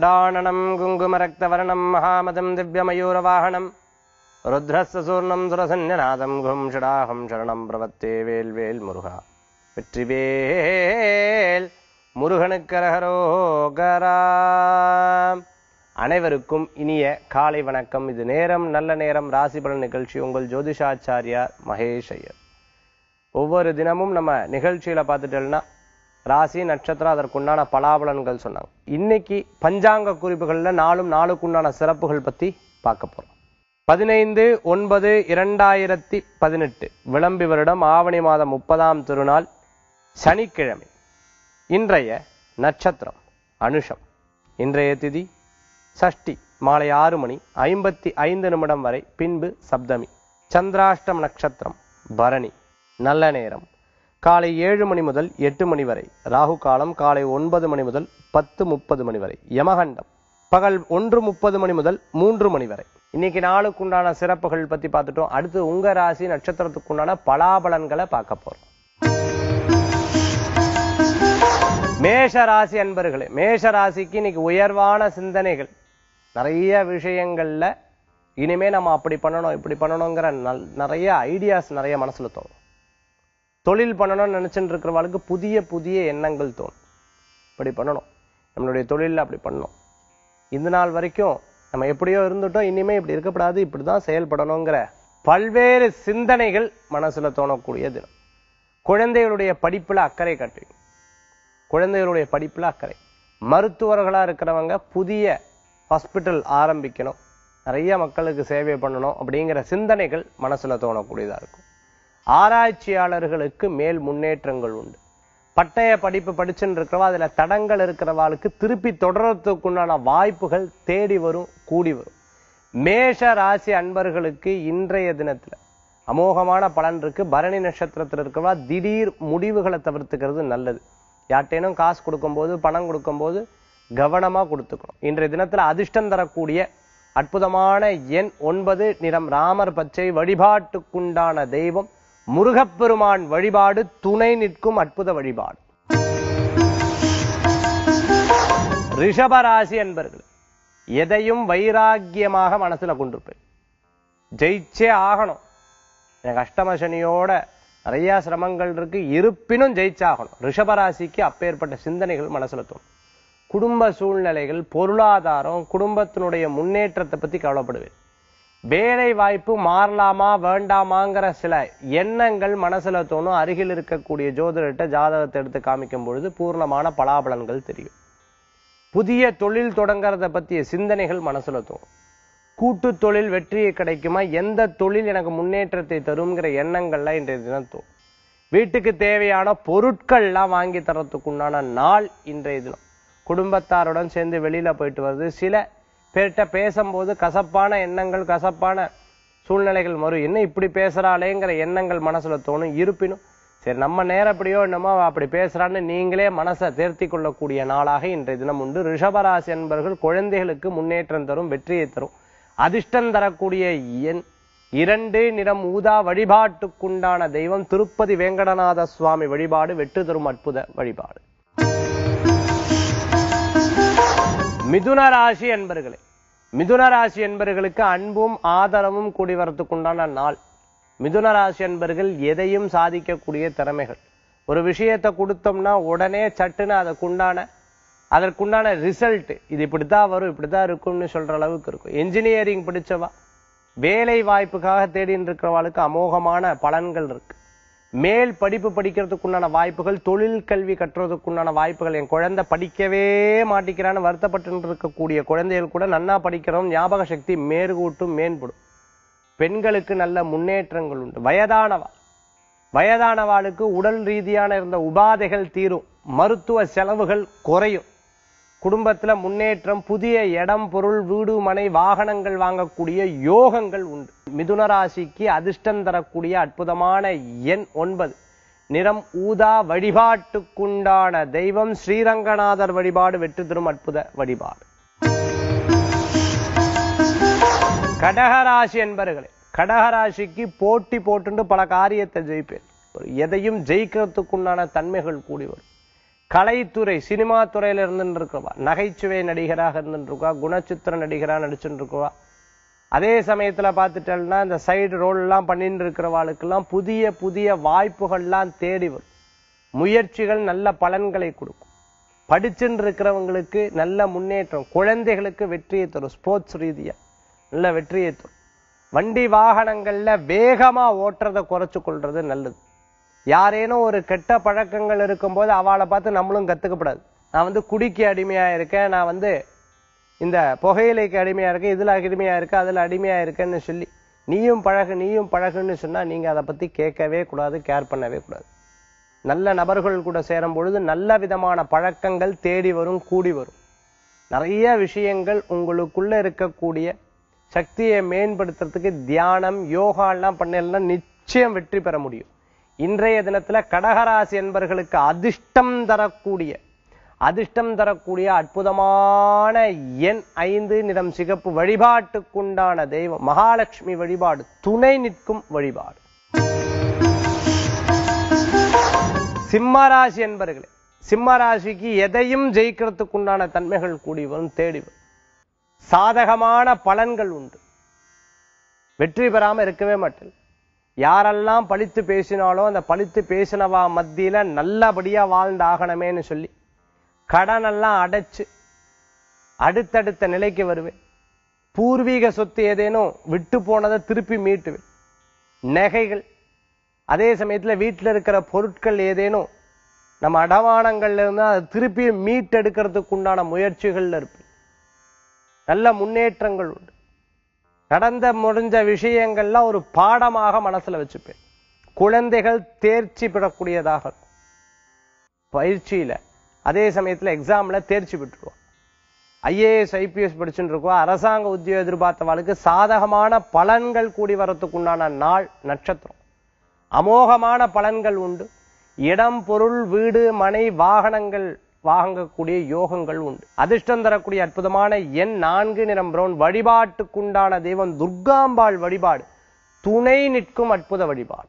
गडाननं कुङ्कुमरक्तवर्णं महामदं दिव्यमयूरवाहनं रुद्रस्य सूर्णं सुरसन्यनादं गुं षडाहं शरणं प्रवत्ते வேல் வேல் முருகா வெற்றிவேல் முருகனுக்கரகரோகரா அனைவருக்கும் இனிய காலை வணக்கம் இது நேரம் நல்ல நேரம் ராசி பலன் நிகழ்ச்சி உங்கள் ஜோதிஷாச்சாரியார் மகேஷ் ஐயர் ஒவ்வொரு தினமும் நம்ம நிகழ்ச்சியில பார்த்துட்டோம்னா ராசி நட்சத்திரம் அதற்குண்டான பலாபலன்கள் சொன்னாங்க இன்னைக்கு பஞ்சாங்க குறிப்புகள்ல நாளும் நாளுக்குண்டான சிறப்புகள் பத்தி பார்க்க போறோம் பதினைந்து ஒன்பது இரண்டாயிரத்தி பதினெட்டு விளம்பி வருடம் ஆவணி மாதம் முப்பதாம் திருநாள் சனிக்கிழமை இன்றைய நட்சத்திரம் அனுஷம் இன்றைய திதி சஷ்டி மாலை ஆறு மணி ஐம்பத்தி ஐந்து நிமிடம் வரை பின்பு சப்தமி சந்திராஷ்டம் நட்சத்திரம் பரணி நல்ல நேரம் காலை ஏழு மணி முதல் எட்டு மணி வரை ராகு காலம் காலை ஒன்பது மணி முதல் பத்து முப்பது மணி வரை யமகண்டம் பகல் ஒன்று முப்பது மணி முதல் மூன்று மணி வரை இன்னைக்கு நாளுக்குண்டான சிறப்புகள் பத்தி பார்த்துட்டோம் அடுத்து உங்க ராசி நட்சத்திரத்துக்குண்டான பலாபலன்களை பார்க்க போறோம் மேஷ ராசி அன்பர்களே மேஷ ராசிக்கு இன்னைக்கு உயர்வான சிந்தனைகள் நிறைய விஷயங்கள்ல இனிமே நம்ம அப்படி பண்ணணும் இப்படி பண்ணணுங்கிற நல் நிறைய ஐடியாஸ் நிறைய மனசுல தோணும் தொழில் பண்ணணும்னு நினைச்சுட்டு இருக்கிறவளுக்கு புதிய புதிய எண்ணங்கள் தோணும் இப்படி பண்ணணும் நம்மளுடைய தொழிலில் அப்படி பண்ணணும் இந்த நாள் வரைக்கும் நம்ம எப்படியோ இருந்துட்டோம் இனிமே இப்படி இருக்கக்கூடாது இப்படிதான் செயல்படணுங்கிற பல்வேறு சிந்தனைகள் மனசுல தோணக்கூடிய தினம் குழந்தைகளுடைய படிப்புல அக்கறை காட்டுவீங்க குழந்தைகளுடைய படிப்புல அக்கறை மருத்துவர்களா இருக்கிறவங்க புதிய ஹாஸ்பிட்டல் ஆரம்பிக்கணும் நிறைய மக்களுக்கு சேவை பண்ணணும் அப்படிங்கிற சிந்தனைகள் மனசுல தோணக்கூடியதா இருக்கும் ஆராய்ச்சியாளர்களுக்கு மேல் முன்னேற்றங்கள் உண்டு பட்டய படிப்பு படிச்சுன்னு இருக்கிறவா அதுல தடங்கள் இருக்கிறவாளுக்கு திருப்பி தொடர்றதுக்குண்டான வாய்ப்புகள் தேடி வரும் கூடி வரும் மேஷ ராசி அன்பர்களுக்கு இன்றைய தினத்துல அமோகமான பலன் இருக்கு பரணி நட்சத்திரத்தில் இருக்கிறவா திடீர் முடிவுகளை தவிர்த்துக்கிறது நல்லது யார்ட்டேனும் காசு கொடுக்கும்போது பணம் கொடுக்கும்போது கவனமா கொடுத்துக்கணும் இன்றைய தினத்துல அதிர்ஷ்டம் தரக்கூடிய அற்புதமான எண் ஒன்பது நிறம் ராமர் பச்சை வழிபாட்டுக்குண்டான தெய்வம் முருகப்பெருமான் வழிபாடு துணை நிற்கும் அற்புத வழிபாடு ரிஷபராசி அன்பர்கள் எதையும் வைராக்கியமாக மனசுல கொண்டிருப்பேன் ஜெயிச்சே ஆகணும் எனக்கு அஷ்டம சனியோட நிறைய சிரமங்கள் இருக்கு இருப்பினும் ஜெயிச்சாகணும் ரிஷபராசிக்கு அப்பேற்பட்ட சிந்தனைகள் மனசுல தோணும் குடும்ப சூழ்நிலைகள் பொருளாதாரம் குடும்பத்தினுடைய முன்னேற்றத்தை பத்தி கவலைப்படுவேன் வேலை வாய்ப்பு மாறலாமா வேண்டாமாங்கிற சில எண்ணங்கள் மனசுல தோணும் அருகில் இருக்கக்கூடிய ஜோதிடர்கிட்ட ஜாதகத்தை எடுத்து காமிக்கும் பொழுது பூர்ணமான பலாபலன்கள் தெரியும் புதிய தொழில் தொடங்குறத பத்திய சிந்தனைகள் மனசுல தோணும் கூட்டு தொழில் வெற்றியை கிடைக்குமா எந்த தொழில் எனக்கு முன்னேற்றத்தை தருங்கிற எண்ணங்கள்லாம் இன்றைய தினம் தோணும் வீட்டுக்கு தேவையான பொருட்கள்லாம் வாங்கி தரத்துக்குண்டான நாள் இன்றைய தினம் குடும்பத்தாருடன் சேர்ந்து வெளியில போயிட்டு வருது சில பேர்கிட்ட பேசும்போது கசப்பான எண்ணங்கள் கசப்பான சூழ்நிலைகள் வரும் என்ன இப்படி பேசுறாளேங்கிற எண்ணங்கள் மனசுல தோணும் இருப்பினும் சரி நம்ம நேரப்படியோ என்னமோ அவ அப்படி பேசுறான்னு நீங்களே மனசை தேர்த்தி கொள்ளக்கூடிய நாளாக இன்றைய தினம் உண்டு ரிஷபராசி என்பவர்கள் குழந்தைகளுக்கு முன்னேற்றம் தரும் வெற்றியை தரும் அதிர்ஷ்டம் தரக்கூடிய எண் இரண்டு நிறம் ஊதா வழிபாட்டுக்குண்டான தெய்வம் திருப்பதி வேங்கடநாத சுவாமி வழிபாடு வெற்றி தரும் அற்புத வழிபாடு மிதுன ராசி என்பர்களே மிதுன ராசி என்பர்களுக்கு அன்பும் ஆதரவும் கூடி வரத்துக்குண்டான நாள் மிதுன ராசி என்பர்கள் எதையும் சாதிக்கக்கூடிய திறமைகள் ஒரு விஷயத்தை கொடுத்தோம்னா உடனே சட்டுன்னு அதற்குண்டான அதற்குண்டான ரிசல்ட் இது இப்படித்தான் வரும் இப்படித்தான் இருக்கும்னு சொல்ற அளவுக்கு இருக்கும் என்ஜினியரிங் படிச்சவா வேலை வாய்ப்புக்காக தேடின்னு இருக்கிறவாளுக்கு அமோகமான பலன்கள் இருக்கு மேல் படிப்பு படிக்கிறதுக்குண்டான வாய்ப்புகள் தொழில் கல்வி கட்டுறதுக்குண்டான வாய்ப்புகள் என் குழந்தை படிக்கவே மாட்டிக்கிறான்னு வருத்தப்பட்டு இருக்கக்கூடிய குழந்தைகள் கூட நன்னா படிக்கிறோம் ஞாபக சக்தி மேற்கூட்டும் மேம்படும் பெண்களுக்கு நல்ல முன்னேற்றங்கள் உண்டு வயதானவா வயதானவாளுக்கு உடல் ரீதியான இருந்த உபாதைகள் தீரும் மருத்துவ செலவுகள் குறையும் குடும்பத்துல முன்னேற்றம் புதிய இடம் பொருள் வீடு மனை வாகனங்கள் வாங்கக்கூடிய யோகங்கள் உண்டு மிதுன ராசிக்கு அதிர்ஷ்டம் தரக்கூடிய அற்புதமான எண் ஒன்பது நிறம் ஊதா வழிபாட்டுக்குண்டான தெய்வம் ஸ்ரீரங்கநாதர் வழிபாடு வெற்றி தரும் அற்புத வழிபாடு கடகராசி என்பர்களே கடகராசிக்கு போட்டி போட்டுண்டு பல காரியத்தை ஜெயிப்பேன் எதையும் ஜெயிக்கிறதுக்குண்டான தன்மைகள் கூடி வரும் கலைத்துறை சினிமா துறையில இருந்துட்டு இருக்கிறவா நகைச்சுவை நடிகராக இருந்துட்டு இருக்கா குணச்சித்திர நடிகரா நடிச்சுட்டு இருக்கவா அதே சமயத்துல பார்த்துட்டோம்னா இந்த சைடு ரோல் எல்லாம் பண்ணிட்டு இருக்கிறவாளுக்கெல்லாம் புதிய புதிய வாய்ப்புகள்லாம் தேடி வரும் முயற்சிகள் நல்ல பலன்களை கொடுக்கும் படிச்சுட்டு இருக்கிறவங்களுக்கு நல்ல முன்னேற்றம் குழந்தைகளுக்கு வெற்றியை தரும் ஸ்போர்ட்ஸ் ரீதியா நல்ல வெற்றியை தரும் வண்டி வாகனங்கள்ல வேகமா ஓட்டுறதை குறைச்சு கொள்றது நல்லது யாரேனும் ஒரு கெட்ட பழக்கங்கள் இருக்கும்போது அவளை பார்த்து நம்மளும் கத்துக்கப்படாது நான் வந்து குடிக்கு அடிமையா இருக்கேன் நான் வந்து இந்த புகையிலைக்கு அடிமையா இருக்கேன் இதுல அடிமையா இருக்கேன் அதுல அடிமையா இருக்கேன்னு சொல்லி நீயும் பழகு நீயும் பழகுன்னு சொன்னா நீங்க அதை பத்தி கேட்கவே கூடாது கேர் பண்ணவே கூடாது நல்ல நபர்கள் கூட சேரும் பொழுது நல்ல விதமான பழக்கங்கள் தேடி வரும் கூடி வரும் நிறைய விஷயங்கள் உங்களுக்குள்ள இருக்கக்கூடிய சக்தியை மேம்படுத்துறதுக்கு தியானம் யோகா எல்லாம் பண்ணலாம் நிச்சயம் வெற்றி பெற முடியும் இன்றைய தினத்துல கடகராசி என்பர்களுக்கு அதிர்ஷ்டம் தரக்கூடிய அதிர்ஷ்டம் தரக்கூடிய அற்புதமான எண் ஐந்து நிறம் சிகப்பு வழிபாட்டுக்குண்டான தெய்வம் மகாலட்சுமி வழிபாடு துணை நிற்கும் வழிபாடு சிம்மராசி என்பர்களே சிம்மராசிக்கு எதையும் ஜெயிக்கிறதுக்கு உண்டான தன்மைகள் கூடி வரும் தேடி வரும் சாதகமான பலன்கள் உண்டு வெற்றி பெறாம இருக்கவே மாட்டேன் யாரெல்லாம் பழித்து பேசினாலோ அந்த பழித்து பேசினவா மத்தியில நல்லபடியா வாழ்ந்து ஆகணுமேன்னு சொல்லி கடனெல்லாம் அடைச்சு அடுத்தடுத்த நிலைக்கு வருவேன் பூர்வீக சொத்து ஏதேனும் விட்டு போனதை திருப்பி மீட்டுவேன் நகைகள் அதே சமயத்துல வீட்டுல இருக்கிற பொருட்கள் ஏதேனும் நம்ம அடமானங்கள்ல இருந்து அதை திருப்பி மீட்டெடுக்கிறதுக்கு உண்டான முயற்சிகள்ல இருப்பேன் நல்ல முன்னேற்றங்கள் உண்டு நடந்த முடிஞ்ச விஷயங்கள்லாம் ஒரு பாடமாக மனசுல வச்சுப்பேன் குழந்தைகள் தேர்ச்சி பெறக்கூடியதாக இருக்கும் பயிற்சியில அதே சமயத்துல எக்ஸாம்ல தேர்ச்சி பெற்றுருவோம் ஐஏஎஸ் ஐபிஎஸ் படிச்சுட்டு இருக்கோம் அரசாங்க உத்தியோகம் எதிர்பார்த்தவாளுக்கு சாதகமான பலன்கள் கூடி வரத்துக்கு உண்டான நாள் நட்சத்திரம் அமோகமான பலன்கள் உண்டு இடம் பொருள் வீடு மனை வாகனங்கள் வாங்கக்கூடிய யோகங்கள் உண்டு அதிர்ஷ்டம் தரக்கூடிய அற்புதமான எண் நான்கு நிறம் பிரவுன் வழிபாட்டுக்குண்டான தெய்வம் துர்காம்பாள் வழிபாடு துணை நிற்கும் அற்புத வழிபாடு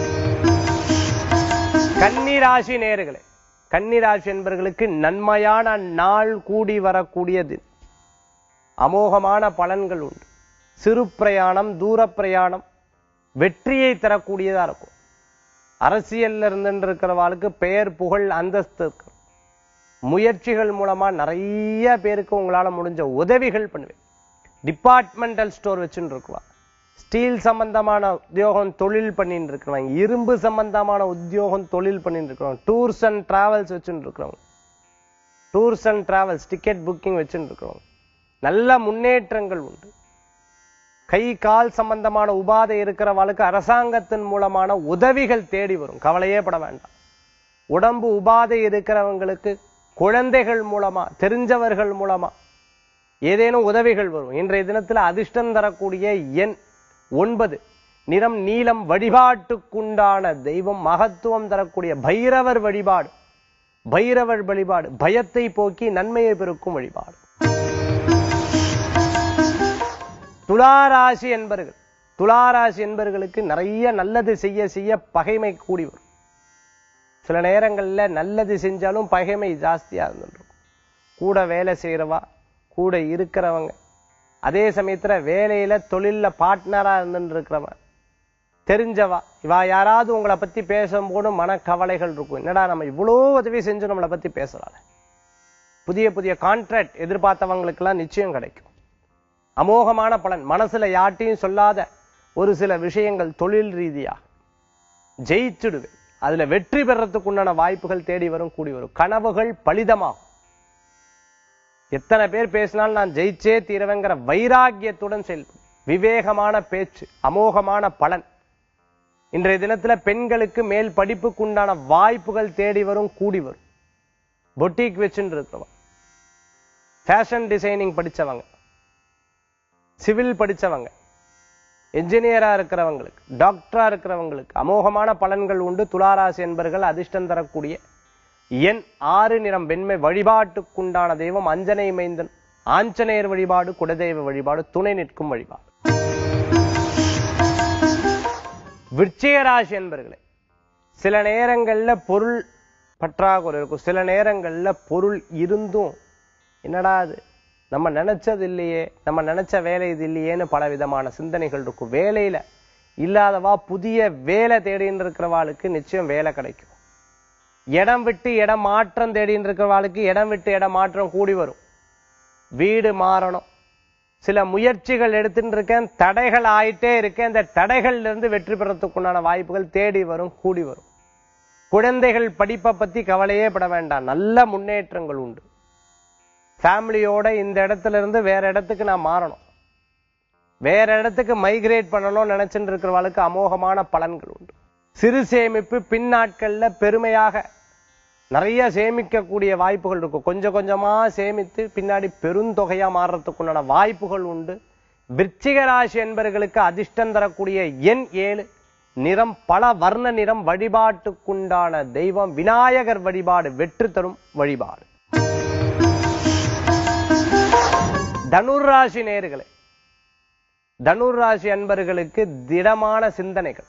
கன்னிராசி நேர்களே கன்னிராசி என்பவர்களுக்கு நன்மையான நாள் கூடி வரக்கூடியது அமோகமான பலன்கள் உண்டு சிறு பிரயாணம் தூர பிரயாணம் வெற்றியை தரக்கூடியதா இருக்கும் அரசியல்ல இருந்துட்டு இருக்கிறவாளுக்கு பெயர் புகழ் அந்தஸ்து இருக்கும் முயற்சிகள் மூலமா நிறைய பேருக்கு உங்களால முடிஞ்ச உதவிகள் பண்ணுவேன் டிபார்ட்மெண்டல் ஸ்டோர் வச்சுட்டு இருக்குவா ஸ்டீல் சம்பந்தமான உத்தியோகம் தொழில் பண்ணிட்டு இருக்கிறவங்க இரும்பு சம்பந்தமான உத்தியோகம் தொழில் பண்ணிட்டு இருக்கிறவங்க டூர்ஸ் அண்ட் டிராவல்ஸ் வச்சுட்டு இருக்கிறவங்க tours and travels ticket booking வச்சுட்டு இருக்கிறவங்க நல்ல முன்னேற்றங்கள் உண்டு கை கால் சம்பந்தமான உபாதை இருக்கிறவளுக்கு அரசாங்கத்தின் மூலமான உதவிகள் தேடி வரும் கவலையே பட வேண்டாம் உடம்பு உபாதை இருக்கிறவங்களுக்கு குழந்தைகள் மூலமா தெரிஞ்சவர்கள் மூலமா ஏதேனும் உதவிகள் வரும் இன்றைய தினத்துல அதிர்ஷ்டம் தரக்கூடிய எண் ஒன்பது நிறம் நீலம் வழிபாட்டுக்குண்டான தெய்வம் மகத்துவம் தரக்கூடிய பைரவர் வழிபாடு பைரவர் வழிபாடு பயத்தை போக்கி நன்மையை பெருக்கும் வழிபாடு துளாராசி என்பர்கள் துளாராசி என்பர்களுக்கு நிறைய நல்லது செய்ய செய்ய பகைமை கூடி வரும் சில நேரங்கள்ல நல்லது செஞ்சாலும் பகைமை ஜாஸ்தியா இருந்துடும் கூட வேலை செய்யறவா கூட இருக்கிறவங்க அதே சமயத்துல வேலையில தொழில்ல பார்ட்னரா இருந்துட்டு இருக்கிறவன் தெரிஞ்சவா இவா யாராவது உங்களை பத்தி பேசும்போது மனக்கவலைகள் இருக்கும் என்னடா நம்ம இவ்வளோ உதவி செஞ்சு நம்மளை பத்தி பேசுறாள் புதிய புதிய கான்ட்ராக்ட் எதிர்பார்த்தவங்களுக்கெல்லாம் நிச்சயம் கிடைக்கும் அமோகமான பலன் மனசுல யார்ட்டையும் சொல்லாத ஒரு சில விஷயங்கள் தொழில் ரீதியா ஜெயிச்சுடுவேன் அதுல வெற்றி பெறத்துக்கு உண்டான வாய்ப்புகள் தேடி வரும் கூடி வரும் கனவுகள் பலிதமாகும் எத்தனை பேர் பேசினாலும் நான் ஜெயிச்சே தீரவேங்கிற வைராக்கியத்துடன் செயல்படும் விவேகமான பேச்சு அமோகமான பலன் இன்றைய தினத்துல பெண்களுக்கு மேல் படிப்புக்கு உண்டான வாய்ப்புகள் தேடி வரும் கூடி வரும் பொட்டிக் வச்சுட்டு இருக்கிறவங்க ஃபேஷன் டிசைனிங் படிச்சவங்க சிவில் படிச்சவங்க என்ஜினியரா இருக்கிறவங்களுக்கு டாக்டரா இருக்கிறவங்களுக்கு அமோகமான பலன்கள் உண்டு துளாராசி என்பர்கள் அதிர்ஷ்டம் தரக்கூடிய எண் ஆறு நிறம் வெண்மை வழிபாட்டுக்குண்டான தெய்வம் அஞ்சனை மைந்தன் ஆஞ்சநேயர் வழிபாடு குலதெய்வ வழிபாடு துணை நிற்கும் வழிபாடு விருச்சிக ராசி என்பர்களே சில நேரங்கள்ல பொருள் பற்றாக்குறை இருக்கும் சில நேரங்கள்ல பொருள் இருந்தும் என்னடா அது நம்ம நினைச்சது இல்லையே நம்ம நினைச்ச வேலை இது இல்லையேன்னு பல விதமான சிந்தனைகள் இருக்கும் வேலையில இல்லாதவா புதிய வேலை தேடின்னு இருக்கிறவாளுக்கு நிச்சயம் வேலை கிடைக்கும் இடம் விட்டு இடம் மாற்றம் தேடின்னு இருக்கிறவாளுக்கு இடம் விட்டு இடம் மாற்றம் கூடி வரும் வீடு மாறணும் சில முயற்சிகள் எடுத்துட்டு இருக்கேன் தடைகள் ஆயிட்டே இருக்கேன் இந்த தடைகள்ல இருந்து வெற்றி பெறத்துக்குண்டான வாய்ப்புகள் தேடி வரும் கூடி வரும் குழந்தைகள் படிப்பை பத்தி கவலையே பட வேண்டாம் நல்ல முன்னேற்றங்கள் உண்டு ஃபேமிலியோட இந்த இடத்துல இருந்து வேற இடத்துக்கு நான் மாறணும் வேற இடத்துக்கு மைக்ரேட் பண்ணணும்னு நினைச்சுட்டு இருக்கிறவளுக்கு அமோகமான பலன்கள் உண்டு சிறு சேமிப்பு பின்னாட்கள்ல பெருமையாக நிறைய சேமிக்கக்கூடிய வாய்ப்புகள் இருக்கும் கொஞ்சம் கொஞ்சமா சேமித்து பின்னாடி பெருந்தொகையா மாறுறதுக்குண்டான வாய்ப்புகள் உண்டு விருச்சிக ராசி என்பவர்களுக்கு அதிர்ஷ்டம் தரக்கூடிய எண் ஏழு நிறம் பல வர்ண நிறம் வழிபாட்டுக்குண்டான தெய்வம் விநாயகர் வழிபாடு வெற்றி தரும் வழிபாடு தனுர் ராசி நேர்களே தனுர் ராசி அன்பர்களுக்கு திடமான சிந்தனைகள்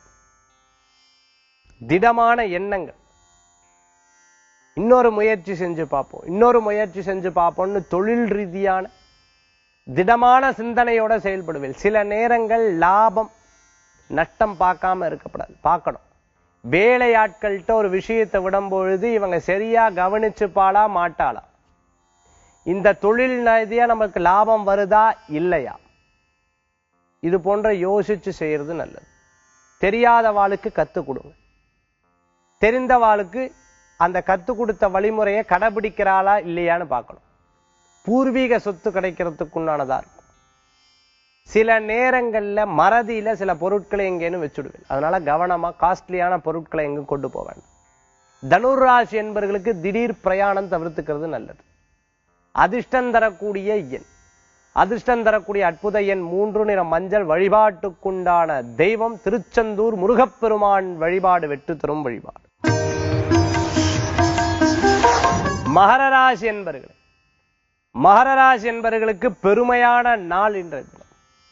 திடமான எண்ணங்கள் இன்னொரு முயற்சி செஞ்சு பார்ப்போம் இன்னொரு முயற்சி செஞ்சு பார்ப்போம்னு தொழில் ரீதியான திடமான சிந்தனையோட செயல்படுவேன் சில நேரங்கள் லாபம் நஷ்டம் பார்க்காம இருக்கப்படாது பார்க்கணும் வேலையாட்கள்கிட்ட ஒரு விஷயத்தை விடும் பொழுது இவங்க சரியா கவனிச்சுப்பாளா மாட்டாளா இந்த தொழில் ரீதியா நமக்கு லாபம் வருதா இல்லையா இது போன்ற யோசிச்சு செய்யறது நல்லது தெரியாதவாளுக்கு கத்து கொடுங்க தெரிந்தவாளுக்கு அந்த கத்து கொடுத்த வழிமுறையை கடைபிடிக்கிறாளா இல்லையான்னு பார்க்கணும் பூர்வீக சொத்து கிடைக்கிறதுக்குண்டானதா இருக்கும் சில நேரங்கள்ல மறதியில சில பொருட்களை எங்கேன்னு வச்சுடுவேன் அதனால கவனமா காஸ்ட்லியான பொருட்களை எங்கும் கொண்டு போக வேண்டாம் தனுராசி என்பவர்களுக்கு திடீர் பிரயாணம் தவிர்த்துக்கிறது நல்லது அதிர்ஷ்டம் தரக்கூடிய எண் அதிர்ஷ்டம் தரக்கூடிய அற்புத எண் மூன்று நிற மஞ்சள் வழிபாட்டுக்குண்டான தெய்வம் திருச்செந்தூர் முருகப்பெருமான் வழிபாடு வெற்றி தரும் வழிபாடு மகர ராசி என்பர்களே மகர ராசி என்பவர்களுக்கு பெருமையான நாள் இன்றைய தினம்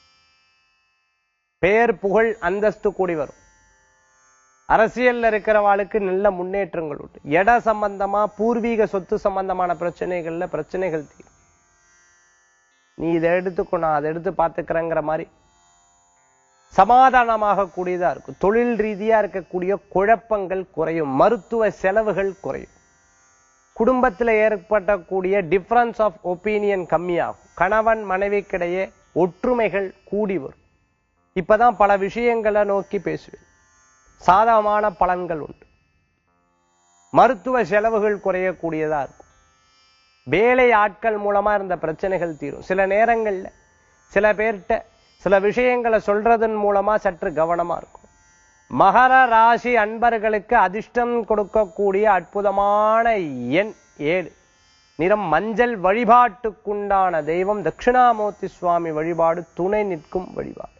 பெயர் புகழ் அந்தஸ்து கூடி வரும் அரசியல்ல இருக்கிறவாளுக்கு நல்ல முன்னேற்றங்கள் உண்டு இட சம்பந்தமா பூர்வீக சொத்து சம்பந்தமான பிரச்சனைகள்ல பிரச்சனைகள் தீரும் நீ இதை எடுத்துக்கோ நான் அதை எடுத்து பார்த்துக்கிறேங்கிற மாதிரி சமாதானமாக கூடியதா இருக்கும் தொழில் ரீதியா இருக்கக்கூடிய குழப்பங்கள் குறையும் மருத்துவ செலவுகள் குறையும் குடும்பத்துல ஏற்படக்கூடிய டிஃபரன்ஸ் ஆஃப் ஒப்பீனியன் கம்மியாகும் கணவன் மனைவிக்கிடையே ஒற்றுமைகள் கூடி வரும் இப்பதான் பல விஷயங்களை நோக்கி பேசுவேன் சாதகமான பலன்கள் உண்டு மருத்துவ செலவுகள் குறையக்கூடியதா இருக்கும் வேலை ஆட்கள் மூலமா இருந்த பிரச்சனைகள் தீரும் சில நேரங்கள்ல சில பேர்கிட்ட சில விஷயங்களை சொல்றதன் மூலமா சற்று கவனமா இருக்கும் மகர ராசி அன்பர்களுக்கு அதிர்ஷ்டம் கொடுக்கக்கூடிய அற்புதமான எண் ஏழு நிறம் மஞ்சள் வழிபாட்டுக்குண்டான தெய்வம் தட்சிணாமூர்த்தி சுவாமி வழிபாடு துணை நிற்கும் வழிபாடு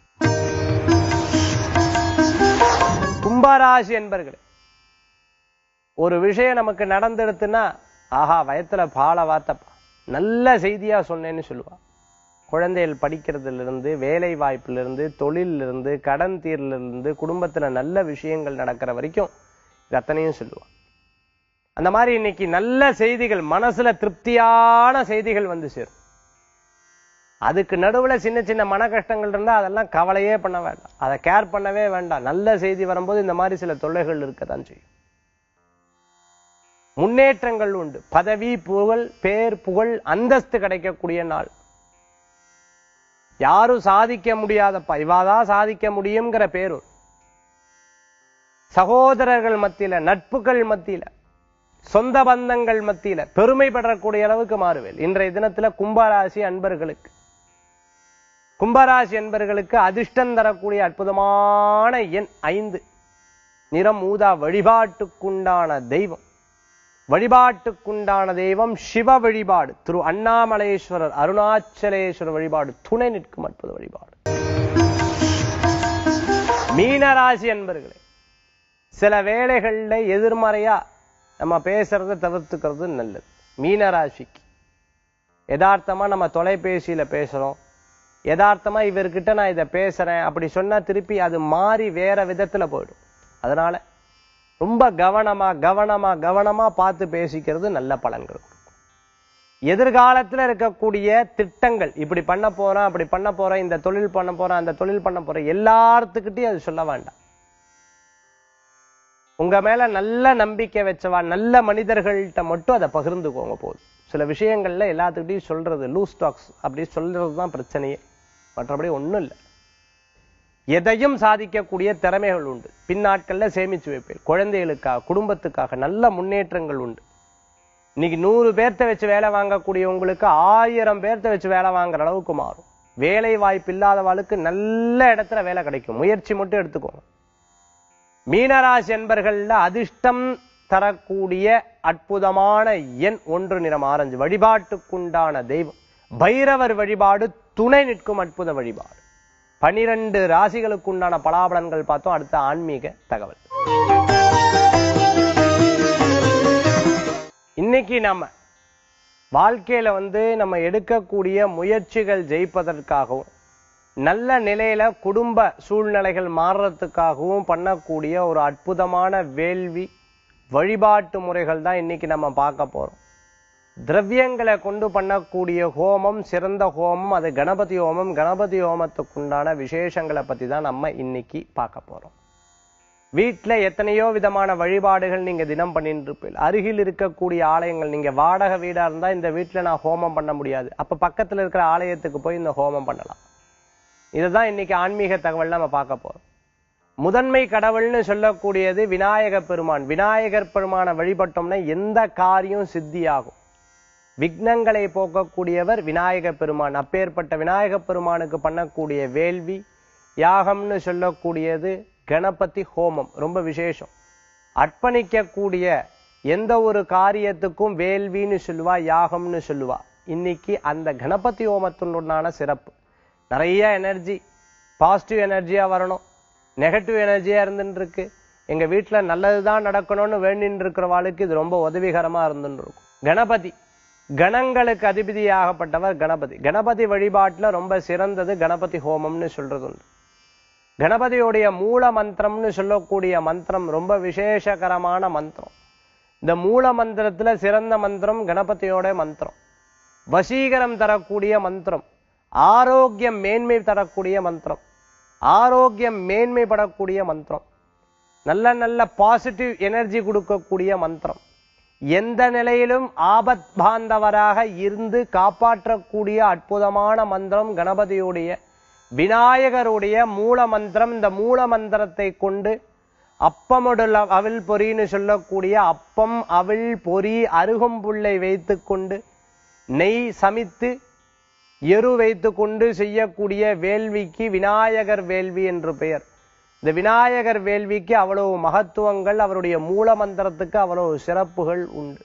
கும்பராசி என்பர்களே ஒரு விஷயம் நமக்கு நடந்துடுத்துன்னா ஆஹா வயத்துல பால வாத்தப்பா நல்ல செய்தியா சொன்னேன்னு சொல்லுவா குழந்தைகள் படிக்கிறதுல இருந்து வேலை வாய்ப்புல இருந்து தொழில்ல இருந்து கடன் தீர்ல இருந்து குடும்பத்துல நல்ல விஷயங்கள் நடக்கிற வரைக்கும் இது அத்தனையும் சொல்லுவா அந்த மாதிரி இன்னைக்கு நல்ல செய்திகள் மனசுல திருப்தியான செய்திகள் வந்து சேரும் அதுக்கு நடுவுல சின்ன சின்ன மன கஷ்டங்கள் இருந்தா அதெல்லாம் கவலையே பண்ண வேண்டாம் அதை கேர் பண்ணவே வேண்டாம் நல்ல செய்தி வரும்போது இந்த மாதிரி சில தொல்லைகள் இருக்கத்தான் செய்யும் முன்னேற்றங்கள் உண்டு பதவி புகழ் பேர் புகழ் அந்தஸ்து கிடைக்கக்கூடிய நாள் யாரும் சாதிக்க முடியாதப்பா இவாதான் சாதிக்க முடியுங்கிற பேரு சகோதரர்கள் மத்தியில நட்புகள் மத்தியில சொந்த பந்தங்கள் மத்தியில பெருமை பெறக்கூடிய அளவுக்கு மாறுவேன் இன்றைய தினத்துல கும்பராசி அன்பர்களுக்கு கும்பராசி அன்பர்களுக்கு அதிர்ஷ்டம் தரக்கூடிய அற்புதமான எண் ஐந்து நிறம் ஊதா வழிபாட்டுக்குண்டான தெய்வம் வழிபாட்டுக்குண்டான தெய்வம் சிவ வழிபாடு திரு அண்ணாமலேஸ்வரர் அருணாச்சலேஸ்வரர் வழிபாடு துணை நிற்கும் அற்புத வழிபாடு மீனராசி அன்பர்களே சில வேளைகள்ல எதிர்மறையா நம்ம பேசுறதை தவிர்த்துக்கிறது நல்லது மீனராசிக்கு யதார்த்தமா நம்ம தொலைபேசியில பேசுறோம் யதார்த்தமா இவர்கிட்ட நான் இதை பேசுறேன் அப்படி சொன்னா திருப்பி அது மாறி வேற விதத்துல போயிடும் அதனால ரொம்ப கவனமா கவனமா கவனமா பார்த்து பேசிக்கிறது நல்ல பலன்கள் கொடுக்கும் எதிர்காலத்துல இருக்கக்கூடிய திட்டங்கள் இப்படி பண்ண போறேன் அப்படி பண்ண போறேன் இந்த தொழில் பண்ண போறேன் அந்த தொழில் பண்ண போறேன் எல்லாத்துக்கிட்டையும் அது சொல்ல வேண்டாம் உங்க மேல நல்ல நம்பிக்கை வச்சவா நல்ல மனிதர்கள்ட்ட மட்டும் அதை பகிர்ந்துக்கோங்க போதும் சில விஷயங்கள்ல எல்லாத்துக்கிட்டையும் சொல்றது லூஸ் டாக்ஸ் அப்படி சொல்றது தான் பிரச்சனையே மற்றபடி ஒண்ணும் இல்லை எதையும் சாதிக்கக்கூடிய திறமைகள் உண்டு பின்னாட்கள்ல சேமிச்சு வைப்பேன் குழந்தைகளுக்காக குடும்பத்துக்காக நல்ல முன்னேற்றங்கள் உண்டு இன்னைக்கு நூறு பேர்த்த வச்சு வேலை வாங்கக்கூடியவங்களுக்கு ஆயிரம் பேர்த்த வச்சு வேலை வாங்குற அளவுக்கு மாறும் வேலை வாய்ப்பு இல்லாதவாளுக்கு நல்ல இடத்துல வேலை கிடைக்கும் முயற்சி மட்டும் எடுத்துக்கோங்க மீனராசி என்பர்கள்ல அதிர்ஷ்டம் தரக்கூடிய அற்புதமான எண் ஒன்று நிறம் ஆரஞ்சு வழிபாட்டுக்குண்டான தெய்வம் பைரவர் வழிபாடு துணை நிற்கும் அற்புத வழிபாடு பனிரெண்டு ராசிகளுக்குண்டான பலாபலன்கள் பார்த்தோம் அடுத்த ஆன்மீக தகவல் இன்னைக்கு நாம வாழ்க்கையில வந்து நம்ம எடுக்கக்கூடிய முயற்சிகள் ஜெயிப்பதற்காகவும் நல்ல நிலையில குடும்ப சூழ்நிலைகள் மாறுறதுக்காகவும் பண்ணக்கூடிய ஒரு அற்புதமான வேள்வி வழிபாட்டு முறைகள் தான் இன்னைக்கு நம்ம பார்க்க போறோம் திரவியங்களை கொண்டு பண்ணக்கூடிய ஹோமம் சிறந்த ஹோமம் அது கணபதி ஹோமம் கணபதி ஹோமத்துக்குண்டான விசேஷங்களை பத்தி தான் நம்ம இன்னைக்கு பார்க்க போறோம் வீட்டுல எத்தனையோ விதமான வழிபாடுகள் நீங்க தினம் பண்ணிட்டு இருப்பீங்க அருகில் இருக்கக்கூடிய ஆலயங்கள் நீங்க வாடகை வீடா இருந்தா இந்த வீட்டுல நான் ஹோமம் பண்ண முடியாது அப்ப பக்கத்துல இருக்கிற ஆலயத்துக்கு போய் இந்த ஹோமம் பண்ணலாம் இதுதான் இன்னைக்கு ஆன்மீக தகவல் நம்ம பார்க்க போறோம் முதன்மை கடவுள்னு சொல்லக்கூடியது விநாயக பெருமான் விநாயகர் பெருமானை வழிபட்டோம்னா எந்த காரியம் சித்தியாகும் விக்னங்களை போக்கக்கூடியவர் விநாயக பெருமான் அப்பேற்பட்ட விநாயக பெருமானுக்கு பண்ணக்கூடிய வேள்வி யாகம்னு சொல்லக்கூடியது கணபதி ஹோமம் ரொம்ப விசேஷம் அர்ப்பணிக்கக்கூடிய எந்த ஒரு காரியத்துக்கும் வேள்வின்னு சொல்லுவா யாகம்னு சொல்லுவா இன்னைக்கு அந்த கணபதி ஹோமத்தினுடான சிறப்பு நிறைய எனர்ஜி பாசிட்டிவ் எனர்ஜியா வரணும் நெகட்டிவ் எனர்ஜியா இருந்துட்டு இருக்கு எங்க வீட்டுல நல்லதுதான் நடக்கணும்னு வேண்டின்னு இருக்கிறவாளுக்கு இது ரொம்ப உதவிகரமா இருந்துட்டு இருக்கும் கணபதி கணங்களுக்கு அதிபதியாகப்பட்டவர் கணபதி கணபதி வழிபாட்டுல ரொம்ப சிறந்தது கணபதி ஹோமம்னு சொல்றது உண்டு கணபதியுடைய மூல மந்திரம்னு சொல்லக்கூடிய மந்திரம் ரொம்ப விசேஷகரமான மந்திரம் இந்த மூல மந்திரத்துல சிறந்த மந்திரம் கணபதியோட மந்திரம் வசீகரம் தரக்கூடிய மந்திரம் ஆரோக்கியம் மேன்மை தரக்கூடிய மந்திரம் ஆரோக்கியம் மேன்மைப்படக்கூடிய மந்திரம் நல்ல நல்ல பாசிட்டிவ் எனர்ஜி கொடுக்கக்கூடிய மந்திரம் எந்த நிலையிலும் ஆபத் பாந்தவராக இருந்து காப்பாற்றக்கூடிய அற்புதமான மந்திரம் கணபதியுடைய விநாயகருடைய மூல மந்திரம் இந்த மூல மந்திரத்தை கொண்டு அப்பமுடல் அவிழ் பொறின்னு சொல்லக்கூடிய அப்பம் அவிழ் பொறி அருகம்புல்லை வைத்துக்கொண்டு நெய் சமித்து எரு வைத்துக்கொண்டு செய்யக்கூடிய வேள்விக்கு விநாயகர் வேள்வி என்று பெயர் இந்த விநாயகர் வேள்விக்கு அவ்வளவு மகத்துவங்கள் அவருடைய மூல மந்திரத்துக்கு அவ்வளவு சிறப்புகள் உண்டு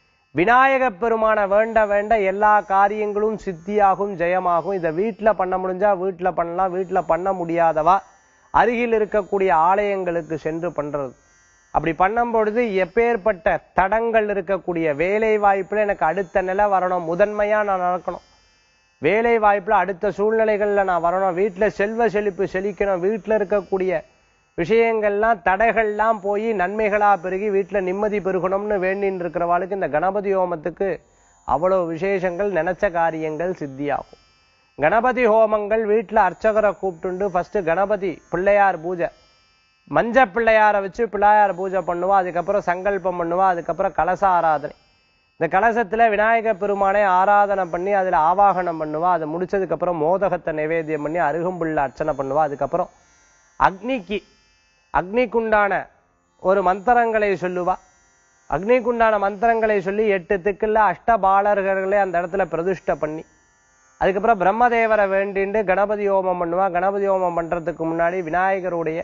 விநாயக பெருமான வேண்ட வேண்ட எல்லா காரியங்களும் சித்தியாகும் ஜெயமாகும் இதை வீட்டுல பண்ண முடிஞ்சா வீட்டுல பண்ணலாம் வீட்டுல பண்ண முடியாதவா அருகில் இருக்கக்கூடிய ஆலயங்களுக்கு சென்று பண்றது அப்படி பண்ணும் பொழுது எப்பேற்பட்ட தடங்கள் இருக்கக்கூடிய வேலை வாய்ப்புல எனக்கு அடுத்த நிலை வரணும் முதன்மையா நான் நடக்கணும் வேலை வாய்ப்புல அடுத்த சூழ்நிலைகள்ல நான் வரணும் வீட்டுல செல்வ செழிப்பு செழிக்கணும் வீட்டுல இருக்கக்கூடிய விஷயங்கள்லாம் தடைகள்லாம் போய் நன்மைகளா பெருகி வீட்டுல நிம்மதி பெருகணும்னு வேண்டின்னு இருக்கிறவாளுக்கு இந்த கணபதி ஹோமத்துக்கு அவ்வளவு விசேஷங்கள் நினைச்ச காரியங்கள் சித்தியாகும் கணபதி ஹோமங்கள் வீட்டுல அர்ச்சகரை கூப்பிட்டுண்டு ஃபர்ஸ்ட் கணபதி பிள்ளையார் பூஜை மஞ்ச பிள்ளையாரை வச்சு பிள்ளையார் பூஜை பண்ணுவா அதுக்கப்புறம் சங்கல்பம் பண்ணுவா அதுக்கப்புறம் கலச ஆராதனை இந்த கலசத்துல விநாயக பெருமானை ஆராதனை பண்ணி அதுல ஆவாகனம் பண்ணுவா அதை முடிச்சதுக்கு அப்புறம் மோதகத்தை நிவேத்தியம் பண்ணி அருகம்புல்ல அர்ச்சனை பண்ணுவா அதுக்கப்புறம் அக்னிக்கு அக்னிக்குண்டான ஒரு மந்திரங்களை சொல்லுவா அக்னிக்குண்டான மந்திரங்களை சொல்லி எட்டு திக்குல அஷ்டபாலர்களை அந்த இடத்துல பிரதிஷ்டை பண்ணி அதுக்கப்புறம் பிரம்மதேவரை வேண்டிண்டு கணபதி ஹோமம் பண்ணுவா கணபதி ஹோமம் பண்றதுக்கு முன்னாடி விநாயகருடைய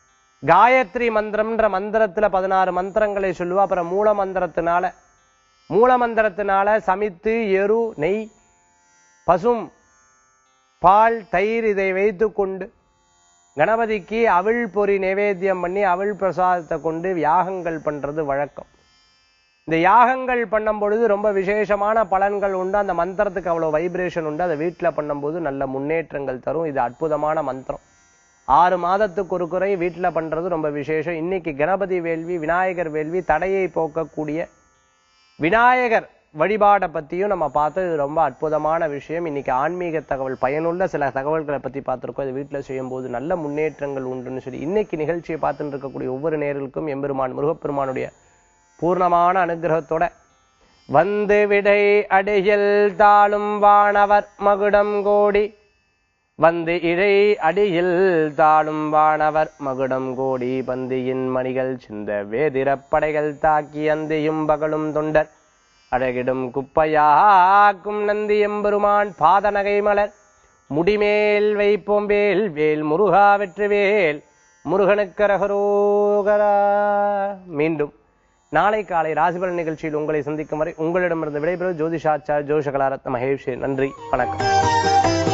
காயத்ரி மந்திரம்ன்ற மந்திரத்துல பதினாறு மந்திரங்களை சொல்லுவா அப்புறம் மூல மந்திரத்தினால மூல மந்திரத்தினால சமித்து எரு நெய் பசும் பால் தயிர் இதை வைத்துக்கொண்டு கணபதிக்கு அவிழ் பொறி நைவேத்தியம் பண்ணி அவிழ் பிரசாதத்தை கொண்டு யாகங்கள் பண்றது வழக்கம் இந்த யாகங்கள் பண்ணும் பொழுது ரொம்ப விசேஷமான பலன்கள் உண்டு அந்த மந்திரத்துக்கு அவ்வளவு வைப்ரேஷன் உண்டு அதை வீட்டுல பண்ணும்போது நல்ல முன்னேற்றங்கள் தரும் இது அற்புதமான மந்திரம் ஆறு மாதத்துக்கு ஒரு குறை வீட்டுல பண்றது ரொம்ப விசேஷம் இன்னைக்கு கணபதி வேள்வி விநாயகர் வேள்வி தடையை போக்கக்கூடிய விநாயகர் வழிபாடை பத்தியும் நம்ம பார்த்தோம் இது ரொம்ப அற்புதமான விஷயம் இன்னைக்கு ஆன்மீக தகவல் பயனுள்ள சில தகவல்களை பத்தி பார்த்திருக்கோம் இது வீட்டுல செய்யும்போது நல்ல முன்னேற்றங்கள் உண்டுன்னு சொல்லி இன்னைக்கு நிகழ்ச்சியை பார்த்துட்டு இருக்கக்கூடிய ஒவ்வொரு நேர்களுக்கும் எம்பெருமான் முருகப்பெருமானுடைய பூர்ணமான அனுகிரகத்தோட வந்து விடை அடியில் தாளும் வானவர் மகுடம் கோடி வந்து இழை அடியில் தாழும் வானவர் மகுடம் கோடி பந்தியின் மணிகள் சிந்த வேதிரப் படைகள் தாக்கி அந்தியும் பகலும் தொண்டர் அழகிடும் குப்பையாக்கும் நந்தி எம்பெருமான் பாதநகை மலர் முடிமேல் வைப்போம் வேல் வேல் முருகா வெற்றிவேல் முருகனுக்கரகரோகரா மீண்டும் நாளை காலை ராசிபலன் நிகழ்ச்சியில் உங்களை சந்திக்கும் வரை உங்களிடமிருந்து விடைபெறுவது ஜோதிஷாச்சார் ஜோஷகலாரத்ன மகேஷ் நன்றி வணக்கம்